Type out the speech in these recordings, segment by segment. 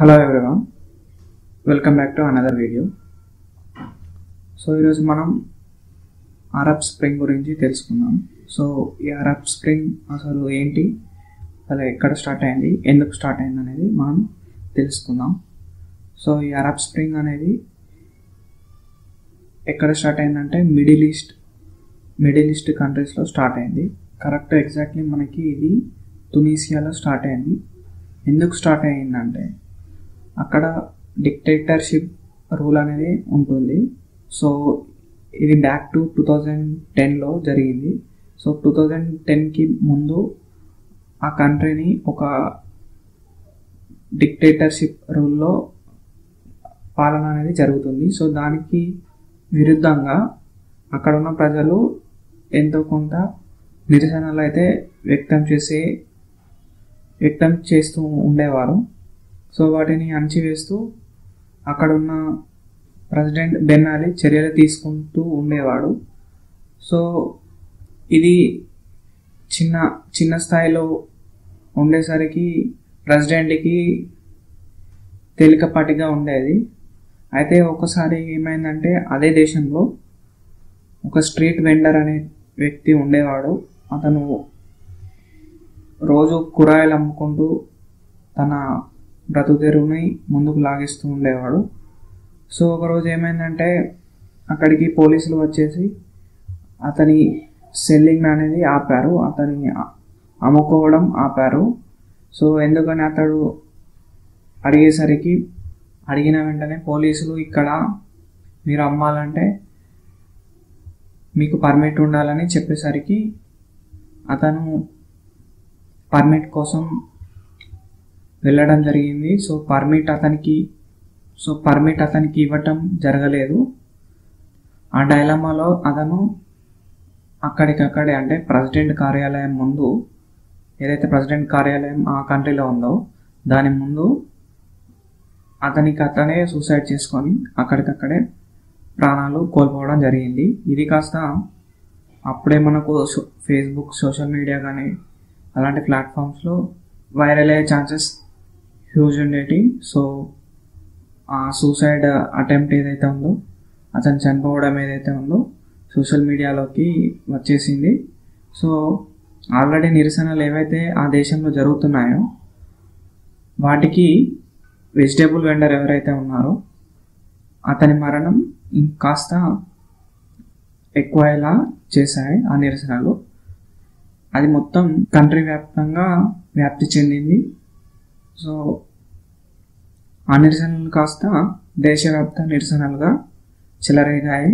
hello everyone welcome back to another video so ఈరోజు మనం Arab spring గురించి తెలుసుకుందాం సో ఈ అరబ్ స్ప్రింగ్ అసలు ఏంటి అసలు ఎక్కడ స్టార్ట్ అయింది ఎందుకు స్టార్ట్ అయింది అనేది మనం తెలుసుకుందాం సో ఈ అరబ్ స్ప్రింగ్ అనేది ఎక్కడ స్టార్ట్ అయిందంటే మిడిల్ ఈస్ట్ మిడిల్ ఈస్ట్ కంట్రీస్లో స్టార్ట్ అయింది కరెక్ట్ ఎగ్జాక్ట్లీ మనకి ఇది తునీసియాలో స్టార్ట్ అయింది ఎందుకు స్టార్ట్ అయిందంటే అక్కడ డిక్టేటర్షిప్ రూల్ అనేది ఉంటుంది సో ఇది బ్యాక్ టు టూ థౌజండ్ టెన్లో జరిగింది సో టూ థౌజండ్ టెన్కి ముందు ఆ కంట్రీని ఒక డిక్టేటర్షిప్ రూల్లో పాలన అనేది జరుగుతుంది సో దానికి విరుద్ధంగా అక్కడ ఉన్న ప్రజలు ఎంతో కొంత నిరసనలు అయితే వ్యక్తం చేసే వ్యక్తం చేస్తూ ఉండేవారు సో వాటిని అణచివేస్తూ అక్కడ ఉన్న ప్రెసిడెంట్ బెన్నాలి చర్యలు తీసుకుంటూ ఉండేవాడు సో ఇది చిన్న చిన్న స్థాయిలో ఉండేసరికి ప్రెసిడెంట్కి తేలికపాటిగా ఉండేది అయితే ఒకసారి ఏమైందంటే అదే దేశంలో ఒక స్ట్రీట్ వెండర్ అనే వ్యక్తి ఉండేవాడు అతను రోజు కూరగాయలు అమ్ముకుంటూ తన బ్రతుకుతెరువుని ముందుకు లాగిస్తూ ఉండేవాడు సో ఒకరోజు ఏమైందంటే అక్కడికి పోలీసులు వచ్చేసి అతని సెల్లింగ్ అనేది ఆపారు అతని అమ్ముకోవడం ఆపారు సో ఎందుకని అతడు అడిగేసరికి అడిగిన వెంటనే పోలీసులు ఇక్కడ మీరు అమ్మాలంటే మీకు పర్మిట్ ఉండాలని చెప్పేసరికి అతను పర్మిట్ కోసం వెళ్ళడం జరిగింది సో పర్మిట్ అతనికి సో పర్మిట్ అతనికి ఇవ్వటం జరగలేదు ఆ డైలమాలో అతను అక్కడికక్కడే అంటే ప్రెసిడెంట్ కార్యాలయం ముందు ఏదైతే ప్రెసిడెంట్ కార్యాలయం ఆ కంట్రీలో ఉందో దాని ముందు అతనికి అతనే సూసైడ్ చేసుకొని అక్కడికక్కడే ప్రాణాలు కోల్పోవడం జరిగింది ఇది కాస్త అప్పుడే మనకు ఫేస్బుక్ సోషల్ మీడియా కానీ అలాంటి ప్లాట్ఫామ్స్లో వైరల్ అయ్యే ఛాన్సెస్ హ్యూజ్ ఉండేటి సో ఆ సూసైడ్ అటెంప్ట్ ఏదైతే ఉందో అతను చనిపోవడం ఏదైతే ఉందో సోషల్ మీడియాలోకి వచ్చేసింది సో ఆల్రెడీ నిరసనలు ఏవైతే ఆ దేశంలో జరుగుతున్నాయో వాటికి వెజిటేబుల్ వెండర్ ఎవరైతే ఉన్నారో అతని మరణం ఇంకాస్త ఎక్కువయ్యేలా చేశాయి ఆ నిరసనలు అది మొత్తం కంట్రీ వ్యాప్తంగా వ్యాప్తి చెందింది సో ఆ నిరసనలు కాస్త దేశవ్యాప్త నిరసనలుగా చెలరేగాయి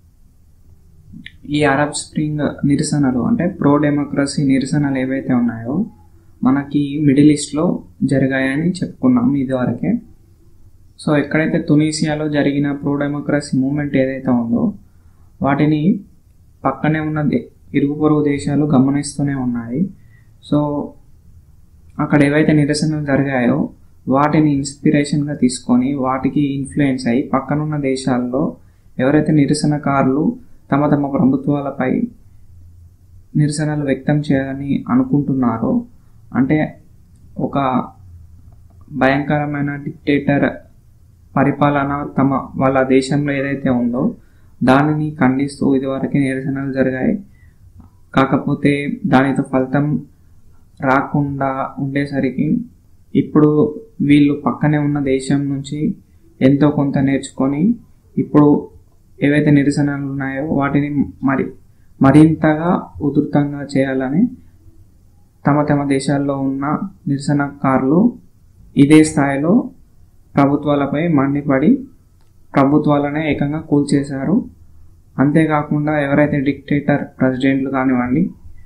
ఈ అరబ్ స్ప్రింగ్ నిరసనలు అంటే ప్రో డెమోక్రసీ నిరసనలు ఏవైతే ఉన్నాయో మనకి మిడిల్ ఈస్ట్లో జరిగాయని చెప్పుకున్నాం ఇదివరకే సో ఎక్కడైతే తునీసియాలో జరిగిన ప్రో డెమోక్రసీ మూమెంట్ ఏదైతే ఉందో వాటిని పక్కనే ఉన్న ఇరుగు పొరుగు దేశాలు గమనిస్తూనే ఉన్నాయి సో అక్కడ ఏవైతే నిరసనలు జరిగాయో వాటిని ఇన్స్పిరేషన్గా తీసుకొని వాటికి ఇన్ఫ్లుయెన్స్ అయ్యి పక్కనున్న దేశాల్లో ఎవరైతే నిరసనకారులు తమ తమ ప్రభుత్వాలపై నిరసనలు వ్యక్తం చేయాలని అనుకుంటున్నారో అంటే ఒక భయంకరమైన డిక్టేటర్ పరిపాలన తమ వాళ్ళ దేశంలో ఏదైతే ఉందో దానిని ఖండిస్తూ ఇదివరకు నిరసనలు జరిగాయి కాకపోతే దానితో ఫలితం రాకుండా ఉండేసరికి ఇప్పుడు వీళ్ళు పక్కనే ఉన్న దేశం నుంచి ఎంతో కొంత నేర్చుకొని ఇప్పుడు ఏవైతే నిరసనలు ఉన్నాయో వాటిని మరి మరింతగా ఉధృతంగా చేయాలని తమ తమ దేశాల్లో ఉన్న నిరసనకారులు ఇదే స్థాయిలో ప్రభుత్వాలపై మండిపడి ప్రభుత్వాలనే ఏకంగా కూల్చేశారు అంతేకాకుండా ఎవరైతే డిక్టేటర్ ప్రెసిడెంట్లు కానివ్వండి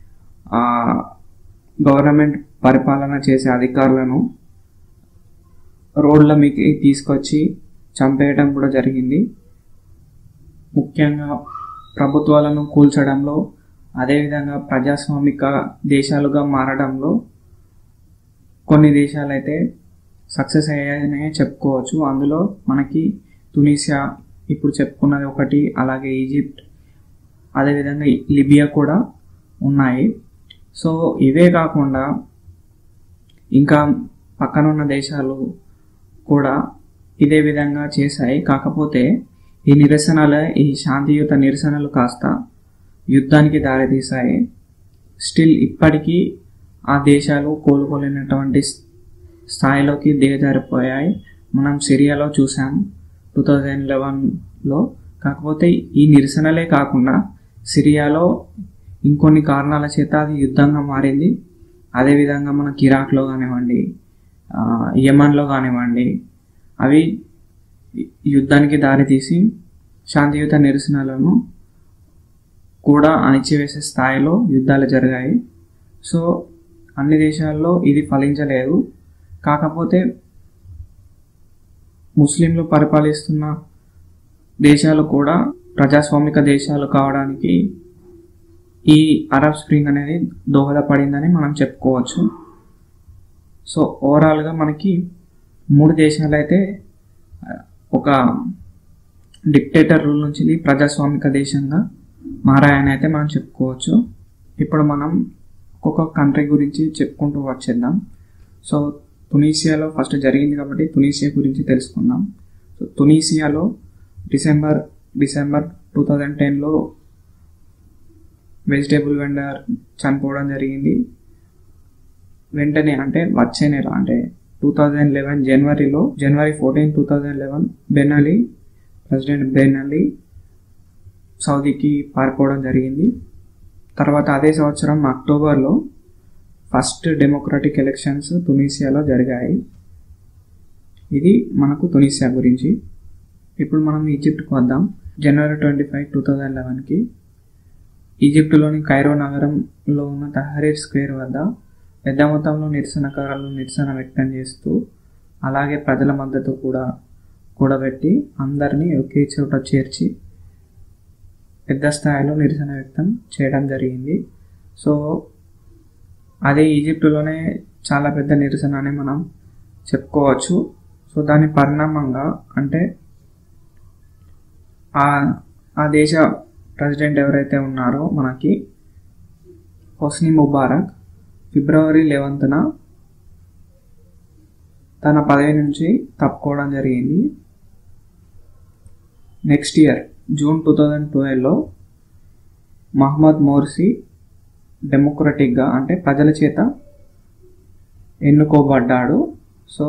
గవర్నమెంట్ పరిపాలన చేసే అధికారులను రోడ్ల మీకు తీసుకొచ్చి చంపేయడం కూడా జరిగింది ముఖ్యంగా ప్రభుత్వాలను కూల్చడంలో అదేవిధంగా ప్రజాస్వామిక దేశాలుగా మారడంలో కొన్ని దేశాలు అయితే సక్సెస్ అయ్యాయనే చెప్పుకోవచ్చు అందులో మనకి తునీసియా ఇప్పుడు చెప్పుకున్నది ఒకటి అలాగే ఈజిప్ట్ అదేవిధంగా లిబియా కూడా ఉన్నాయి సో ఇవే కాకుండా ఇంకా పక్కనున్న దేశాలు కూడా ఇదే విధంగా చేశాయి కాకపోతే ఈ నిరసనల ఈ శాంతియుత నిరసనలు కాస్త యుద్ధానికి దారితీశాయి స్టిల్ ఇప్పటికీ ఆ దేశాలు కోలుకోలేనటువంటి స్థాయిలోకి దిగజారిపోయాయి మనం సిరియాలో చూసాం టూ థౌజండ్ లెవెన్లో కాకపోతే ఈ నిరసనలే కాకుండా సిరియాలో ఇంకొన్ని కారణాల చేత అది యుద్ధంగా మారింది అదేవిధంగా మనకి ఇరాక్లో కానివ్వండి యమన్లో కానివ్వండి అవి యుద్ధానికి దారితీసి శాంతియుత నిరసనలను కూడా అణిచివేసే స్థాయిలో యుద్ధాలు జరిగాయి సో అన్ని దేశాల్లో ఇది ఫలించలేదు కాకపోతే ముస్లింలు పరిపాలిస్తున్న దేశాలు కూడా ప్రజాస్వామిక దేశాలు కావడానికి ఈ అరబ్ స్ప్రింగ్ అనేది దోహదపడిందని మనం చెప్పుకోవచ్చు సో ఓవరాల్గా మనకి మూడు దేశాలు అయితే ఒక డిక్టేటర్ రూల్ నుంచి ప్రజాస్వామిక దేశంగా మారాయని అయితే మనం చెప్పుకోవచ్చు ఇప్పుడు మనం ఒక్కొక్క కంట్రీ గురించి చెప్పుకుంటూ వచ్చేద్దాం సో తునీసియాలో ఫస్ట్ జరిగింది కాబట్టి తునీసియా గురించి తెలుసుకుందాం సో తునీసియాలో డిసెంబర్ డిసెంబర్ టూ థౌజండ్ టెన్లో వెజిటేబుల్ వెండర్ చనిపోవడం జరిగింది వెంటనే అంటే వచ్చే నెల అంటే టూ థౌజండ్ లెవెన్ జనవరిలో January fourteen two thousand eleven Ben Ali president Ben Ali సౌదీకి పారిపోవడం జరిగింది తర్వాత అదే సంవత్సరం అక్టోబర్లో ఫస్ట్ డెమోక్రటిక్ ఎలక్షన్స్ తునీసియాలో జరిగాయి ఇది మనకు తునీసియా గురించి ఇప్పుడు మనం ఈజిప్ట్కి వద్దాం January twenty five two thousand లెవెన్కి ఈజిప్టులోని కైరో నగరంలో ఉన్న తహరీర్ స్క్వేర్ వద్ద పెద్ద మొత్తంలో నిరసనకారులు నిరసన వ్యక్తం చేస్తూ అలాగే ప్రజల మద్దతు కూడా కూడబెట్టి అందరినీ ఒకే చోట చేర్చి పెద్ద స్థాయిలో నిరసన వ్యక్తం చేయడం జరిగింది సో అదే ఈజిప్టులోనే చాలా పెద్ద నిరసన అని మనం చెప్పుకోవచ్చు సో దాని పరిణామంగా అంటే ఆ ఆ దేశ ప్రెసిడెంట్ ఎవరైతే ఉన్నారో మనకి హొస్ని ముబారక్ ఫిబ్రవరి లెవెన్త్న తన పదవి నుంచి తప్పుకోవడం జరిగింది next year June two thousand ట్వెల్వ్లో మహమ్మద్ మోర్సీ డెమోక్రటిక్గా అంటే ప్రజల చేత ఎన్నుకోబడ్డాడు సో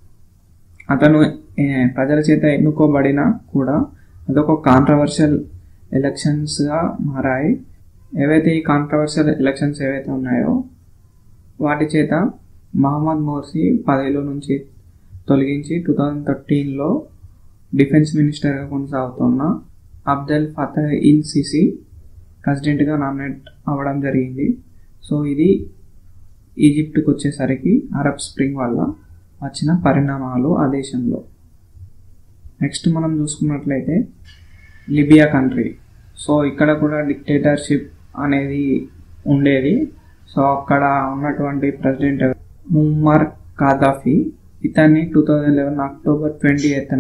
అతను ప్రజల చేత ఎన్నుకోబడినా కూడా అదొక కాంట్రవర్షియల్ ఎలక్షన్స్గా మారాయి ఏవైతే ఈ కాంట్రవర్షియల్ ఎలక్షన్స్ ఏవైతే ఉన్నాయో వాటి చేత మహమ్మద్ మోర్సీ పదవిలో నుంచి తొలగించి టూ థౌజండ్ థర్టీన్లో డిఫెన్స్ మినిస్టర్గా కొనసాగుతున్న అబ్దల్ ఫతహ్ ఇల్ సిసి ప్రెసిడెంట్గా నామినేట్ అవ్వడం జరిగింది సో ఇది ఈజిప్ట్కి వచ్చేసరికి అరబ్ స్ప్రింగ్ వల్ల వచ్చిన పరిణామాలు ఆ దేశంలో నెక్స్ట్ మనం చూసుకున్నట్లయితే లిబియా కంట్రీ సో ఇక్కడ కూడా డిక్టేటర్షిప్ అనేది ఉండేది సో అక్కడ ఉన్నటువంటి ప్రెసిడెంట్ ముమ్మర్ కాదాఫీ ఇతన్ని two thousand eleven October twenty ఎయిత్న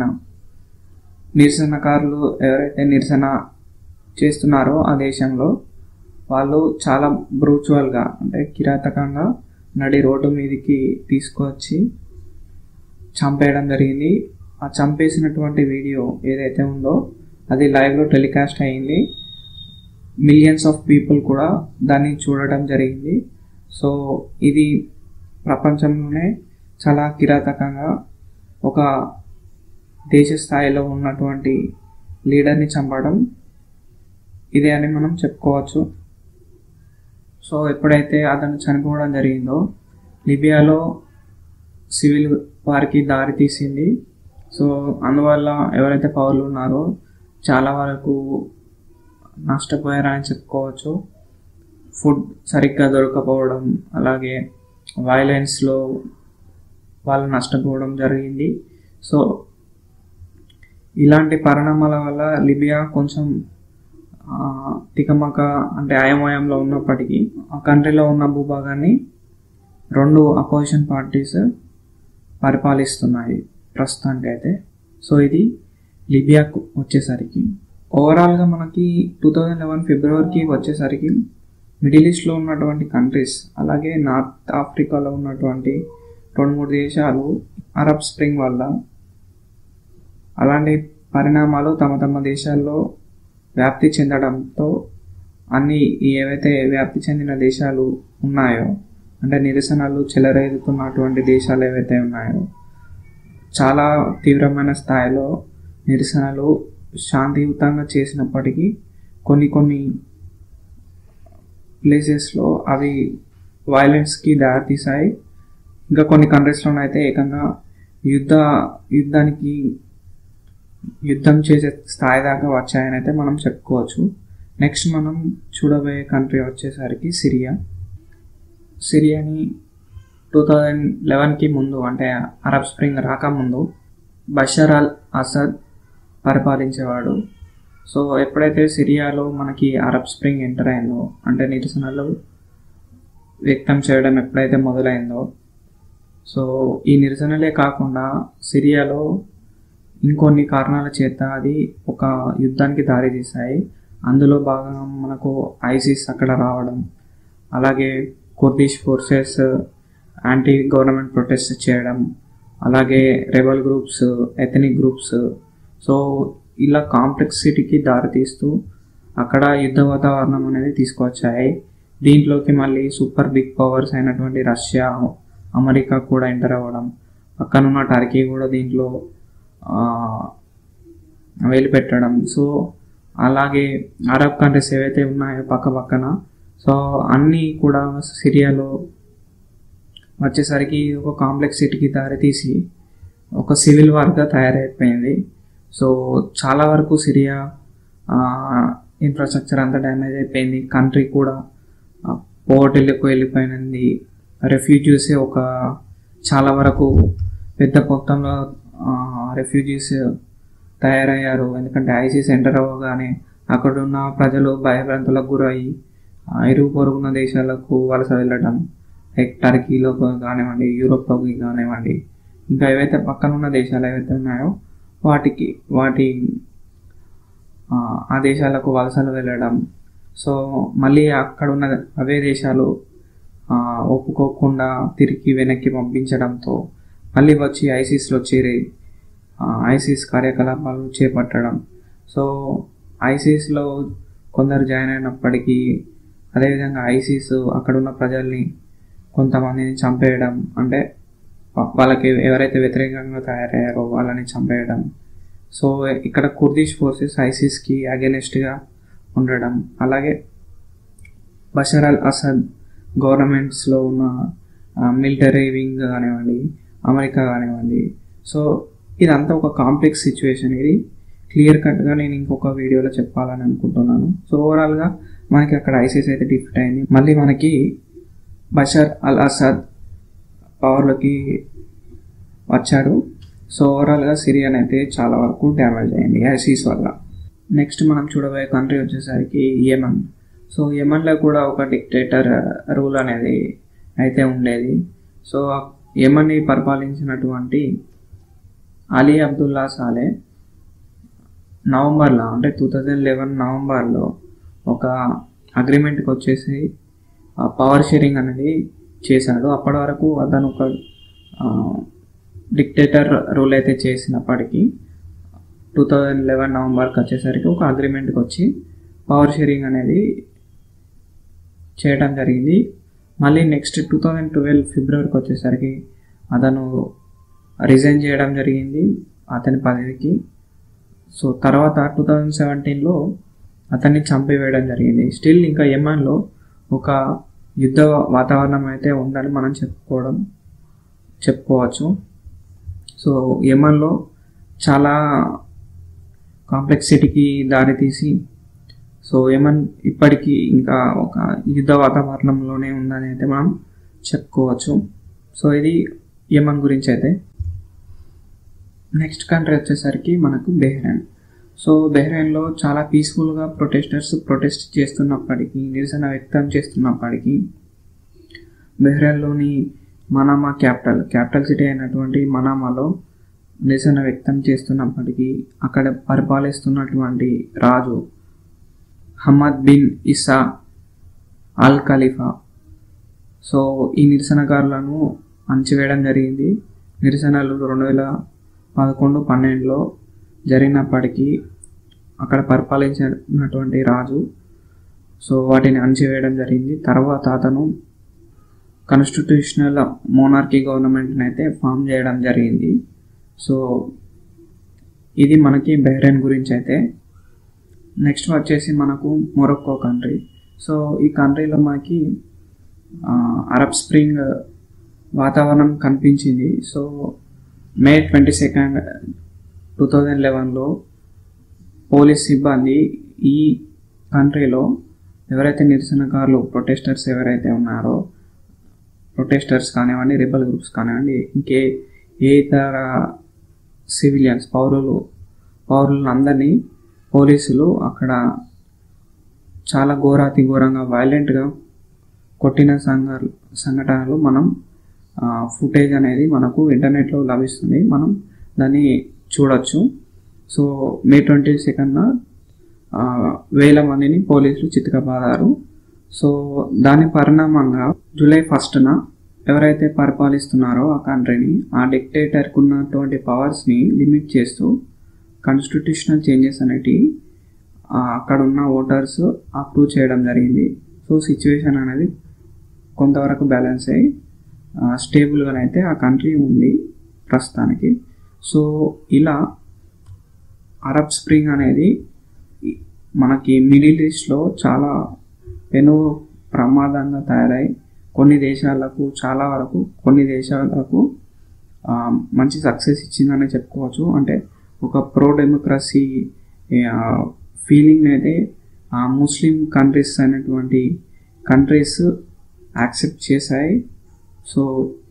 నిరసనకారులు ఎవరైతే నిరసన చేస్తున్నారో ఆ దేశంలో వాళ్ళు చాలా బ్రూచువల్గా అంటే కిరాతకంగా నడి రోడ్డు మీదకి తీసుకొచ్చి చంపేయడం జరిగింది ఆ చంపేసినటువంటి వీడియో ఏదైతే ఉందో అది లైవ్లో టెలికాస్ట్ అయ్యింది మిలియన్స్ ఆఫ్ పీపుల్ కూడా దాన్ని చూడటం జరిగింది సో ఇది ప్రపంచంలోనే చాలా కిరాతకంగా ఒక దేశ స్థాయిలో ఉన్నటువంటి లీడర్ని చంపడం ఇదే అని మనం చెప్పుకోవచ్చు సో ఎప్పుడైతే అతను చనిపోవడం జరిగిందో లిబియాలో సివిల్ వారికి దారి తీసింది సో అందువల్ల ఎవరైతే పౌరులు ఉన్నారో చాలా వరకు నష్టపోయారని చెప్పుకోవచ్చు ఫుడ్ సరిగ్గా దొరకపోవడం అలాగే వైలెన్స్లో వాళ్ళు నష్టపోవడం జరిగింది సో ఇలాంటి పరిణామాల వల్ల లిబియా కొంచెం తికమక అంటే అయమయంలో ఉన్నప్పటికీ ఆ కంట్రీలో ఉన్న భూభాగాన్ని రెండు అపోజిషన్ పార్టీస్ పరిపాలిస్తున్నాయి ప్రస్తుతానికి అయితే సో ఇది లిబియాకు వచ్చేసరికి ఓవరాల్గా మనకి టూ థౌజండ్ లెవెన్ ఫిబ్రవరికి వచ్చేసరికి మిడిల్ ఈస్ట్లో ఉన్నటువంటి కంట్రీస్ అలాగే నార్త్ ఆఫ్రికాలో ఉన్నటువంటి రెండు మూడు దేశాలు అరబ్ స్ప్రింగ్ వల్ల అలాంటి పరిణామాలు తమ తమ దేశాల్లో వ్యాప్తి చెందడంతో అన్ని ఏవైతే వ్యాప్తి చెందిన దేశాలు ఉన్నాయో అంటే నిరసనలు చెలరేగుతున్నటువంటి దేశాలు ఏవైతే ఉన్నాయో చాలా తీవ్రమైన స్థాయిలో నిరసనలు శాంతియుతంగా చేసినప్పటికీ కొన్ని కొన్ని ప్లేసెస్లో అవి వైలెన్స్కి దారితీసాయి ఇంకా కొన్ని కంట్రీస్లోనైతే ఏకంగా యుద్ధ యుద్ధానికి యుద్ధం చేసే స్థాయి దాకా వచ్చాయని అయితే మనం చెప్పుకోవచ్చు నెక్స్ట్ మనం చూడబోయే కంట్రీ వచ్చేసరికి సిరియా సిరియాని టూ థౌజండ్ లెవెన్కి ముందు అంటే అరబ్ స్ప్రింగ్ రాకముందు బషర్ అల్ అసద్ పరిపాలించేవాడు సో ఎప్పుడైతే సిరియాలో మనకి అరబ్ స్ప్రింగ్ ఎంటర్ అయిందో అంటే నిరసనలు వ్యక్తం చేయడం ఎప్పుడైతే మొదలైందో సో ఈ నిరసనలే కాకుండా సిరియాలో ఇంకొన్ని కారణాల చేత అది ఒక యుద్ధానికి దారి తీశాయి అందులో బాగా మనకు ఐసిస్ అక్కడ రావడం అలాగే Kurdish forces anti government protest చేయడం అలాగే rebel groups ethnic groups so ఇలా కాంప్లెక్సిటీకి దారితీస్తూ అక్కడ యుద్ధ వాతావరణం అనేది తీసుకొచ్చాయి దీంట్లోకి మళ్ళీ సూపర్ బిగ్ పవర్స్ అయినటువంటి రష్యా అమెరికా కూడా ఎంటర్ అవ్వడం పక్కనున్న టర్కీ కూడా దీంట్లో పెట్టడం సో అలాగే అరబ్ కంట్రీస్ ఏవైతే ఉన్నాయో పక్క పక్కన సో అన్నీ కూడా సిరియాలో వచ్చేసరికి ఒక కాంప్లెక్సిటీకి దారితీసి ఒక సివిల్ వార్గా తయారైపోయింది సో చాలా వరకు సిరియా ఇన్ఫ్రాస్ట్రక్చర్ అంతా డ్యామేజ్ అయిపోయింది కంట్రీ కూడా పోవర్టీలకు వెళ్ళిపోయినది రెఫ్యూజీస్ ఒక చాలా వరకు పెద్ద మొత్తంలో రెఫ్యూజీస్ తయారయ్యారు ఎందుకంటే ఐసీస్ ఎంటర్ అవ్వగానే అక్కడ ఉన్న ప్రజలు భయభ్రాంతులకు గురయ్యి ఇరుగు పొరుగున్న దేశాలకు వలస వెళ్ళడం లైక్ టర్కీలో కానివ్వండి యూరోప్లోకి కానివ్వండి ఇంకా ఏవైతే పక్కన ఉన్న దేశాలు ఏవైతే ఉన్నాయో వాటికి వాటి ఆ దేశాలకు వలసలు వెళ్ళడం సో మళ్ళీ అక్కడ ఉన్న అవే దేశాలు ఒప్పుకోకుండా తిరిగి వెనక్కి పంపించడంతో మళ్ళీ వచ్చి ఐసీస్లో చేరి ఐసీస్ కార్యకలాపాలు చేపట్టడం సో ఐసీస్లో కొందరు జాయిన్ అయినప్పటికీ అదేవిధంగా ఐసీస్ అక్కడున్న ప్రజల్ని కొంతమందిని చంపేయడం అంటే వాళ్ళకి ఎవరైతే వ్యతిరేకంగా తయారయ్యారో వాళ్ళని చంపేయడం సో ఇక్కడ కుర్దిష్ ఫోర్సెస్ ఐసిస్కి అగెనిస్ట్గా ఉండడం అలాగే బషర్ అల్ అసద్ గవర్నమెంట్స్లో ఉన్న మిలిటరీ వింగ్ కానివ్వండి అమెరికా కానివ్వండి సో ఇదంతా ఒక కాంప్లెక్స్ సిచ్యువేషన్ ఇది క్లియర్ కట్గా నేను ఇంకొక వీడియోలో చెప్పాలని అనుకుంటున్నాను సో ఓవరాల్గా మనకి అక్కడ ఐసిస్ అయితే డిఫిట్ అయింది మళ్ళీ మనకి బషర్ అల్ అసద్ పవర్లోకి వచ్చాడు సో ఓవరాల్గా సిరియన్ అయితే చాలా వరకు డ్యామేజ్ అయింది ఐసీస్ వల్ల నెక్స్ట్ మనం చూడబోయే కంట్రీ వచ్చేసరికి యమన్ సో యమన్లో కూడా ఒక డిక్టేటర్ రూల్ అనేది అయితే ఉండేది సో యమన్ని పరిపాలించినటువంటి అలీ అబ్దుల్లా సాలే నవంబర్లో అంటే టూ థౌజండ్ లెవెన్ నవంబర్లో ఒక అగ్రిమెంట్కి వచ్చేసి పవర్ షేరింగ్ అనేది చేశాడు అప్పటి వరకు అతను ఒక డిక్టేటర్ రూల్ అయితే చేసినప్పటికీ టూ థౌజండ్ లెవెన్ నవంబర్కి వచ్చేసరికి ఒక అగ్రిమెంట్కి వచ్చి పవర్ షేరింగ్ అనేది చేయడం జరిగింది మళ్ళీ నెక్స్ట్ టూ థౌజండ్ ట్వెల్వ్ ఫిబ్రవరికి వచ్చేసరికి అతను రిజైన్ చేయడం జరిగింది అతని పదవికి సో తర్వాత టూ థౌజండ్ సెవెంటీన్లో అతన్ని చంపివేయడం జరిగింది స్టిల్ ఇంకా యమన్లో ఒక యుద్ధ వాతావరణం అయితే ఉందని మనం చెప్పుకోవడం చెప్పుకోవచ్చు సో యమన్లో చాలా కాంప్లెక్సిటీకి దారితీసి సో యమన్ ఇప్పటికీ ఇంకా ఒక యుద్ధ వాతావరణంలోనే ఉందని అయితే మనం చెప్పుకోవచ్చు సో ఇది యమన్ గురించి అయితే నెక్స్ట్ కంట్రీ వచ్చేసరికి మనకు బెహ్రెయిన్ సో బెహ్రెయిన్లో చాలా పీస్ఫుల్గా ప్రొటెస్టర్స్ ప్రొటెస్ట్ చేస్తున్నప్పటికీ నిరసన వ్యక్తం చేస్తున్నప్పటికీ బెహ్రెయిన్లోని మనామా క్యాపిటల్ క్యాపిటల్ సిటీ అయినటువంటి మనామాలో నిరసన వ్యక్తం చేస్తున్నప్పటికీ అక్కడ పరిపాలిస్తున్నటువంటి రాజు Hamad bin Isa al Khalifa so ఈ నిరసనకారులను అణచివేయడం జరిగింది నిరసనలు రెండు వేల పదకొండు పన్నెండులో జరిగినప్పటికీ అక్కడ పరిపాలించినటువంటి రాజు సో వాటిని అణచివేయడం జరిగింది తర్వాత అతను కాన్స్టిట్యూషనల్ మోనార్కీ గవర్నమెంట్ని అయితే ఫామ్ చేయడం జరిగింది సో ఇది మనకి బహ్రెయిన్ గురించి అయితే నెక్స్ట్ వచ్చేసి మనకు మొరక్కో కంట్రీ సో ఈ కంట్రీలో మనకి అరబ్ స్ప్రింగ్ వాతావరణం కనిపించింది so May twenty second two thousand లెవెన్లో పోలీస్ సిబ్బంది ఈ కంట్రీలో ఎవరైతే నిరసనకారులు ప్రొటెస్టర్స్ ఎవరైతే ఉన్నారో ప్రొటెస్టర్స్ కానివ్వండి రిబల్ గ్రూప్స్ కానివ్వండి ఇంకే ఏ ఇతర సివిలియన్స్ పౌరులు పౌరులందరినీ పోలీసులు అక్కడ చాలా ఘోరాతి ఘోరంగా వైలెంట్గా కొట్టిన సంఘ సంఘటనలు మనం ఫుటేజ్ అనేది మనకు ఇంటర్నెట్లో లభిస్తుంది మనం దాన్ని చూడొచ్చు సో మే ట్వంటీ సెకండ్న వేల మందిని పోలీసులు చితకబాదారు సో దాని పరిణామంగా జూలై ఫస్ట్న ఎవరైతే పరిపాలిస్తున్నారో ఆ కంట్రీని ఆ డిక్టేటర్కి ఉన్నటువంటి పవర్స్ని లిమిట్ చేస్తూ కాన్స్టిట్యూషనల్ చేంజెస్ అనేటివి అక్కడ ఉన్న ఓటర్స్ అప్రూవ్ చేయడం జరిగింది సో సిచ్యువేషన్ అనేది కొంతవరకు బ్యాలెన్స్ అయ్యి స్టేబుల్గానైతే ఆ కంట్రీ ఉంది ప్రస్తుతానికి సో ఇలా అరబ్ స్ప్రింగ్ అనేది మనకి మిడిల్ ఈస్ట్లో చాలా పెను ప్రమాదంగా తయారై కొన్ని దేశాలకు చాలా వరకు కొన్ని దేశాలకు మంచి సక్సెస్ ఇచ్చిందని చెప్పుకోవచ్చు అంటే ఒక ప్రో డెమోక్రసీ ఫీలింగ్ అయితే ముస్లిం కంట్రీస్ అనేటువంటి కంట్రీస్ యాక్సెప్ట్ చేశాయి సో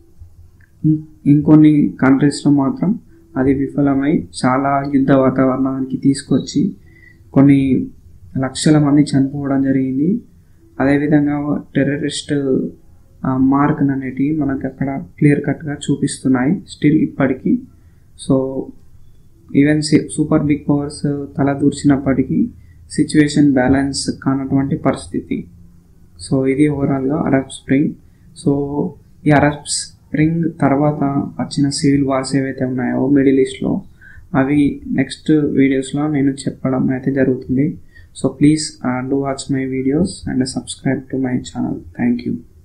ఇంకొన్ని కంట్రీస్లో మాత్రం అది విఫలమై చాలా యుద్ధ వాతావరణానికి తీసుకొచ్చి కొన్ని లక్షల మంది చనిపోవడం జరిగింది అదేవిధంగా టెర్రరిస్ట్ మార్క్ అనేటివి మనకి అక్కడ క్లియర్ కట్గా చూపిస్తున్నాయి స్టిల్ ఇప్పటికీ so even super big powers తల దూర్చినప్పటికీ సిచ్యువేషన్ బ్యాలెన్స్ కానటువంటి పరిస్థితి సో ఇది ఓవరాల్గా అరబ్ స్ప్రింగ్ సో ఈ అరబ్ స్ప్రింగ్ తర్వాత వచ్చిన సివిల్ వార్స్ ఏవైతే ఉన్నాయో మిడిల్ ఈస్ట్లో అవి నెక్స్ట్ వీడియోస్లో నేను చెప్పడం అయితే జరుగుతుంది so please do watch my videos and subscribe to my channel thank you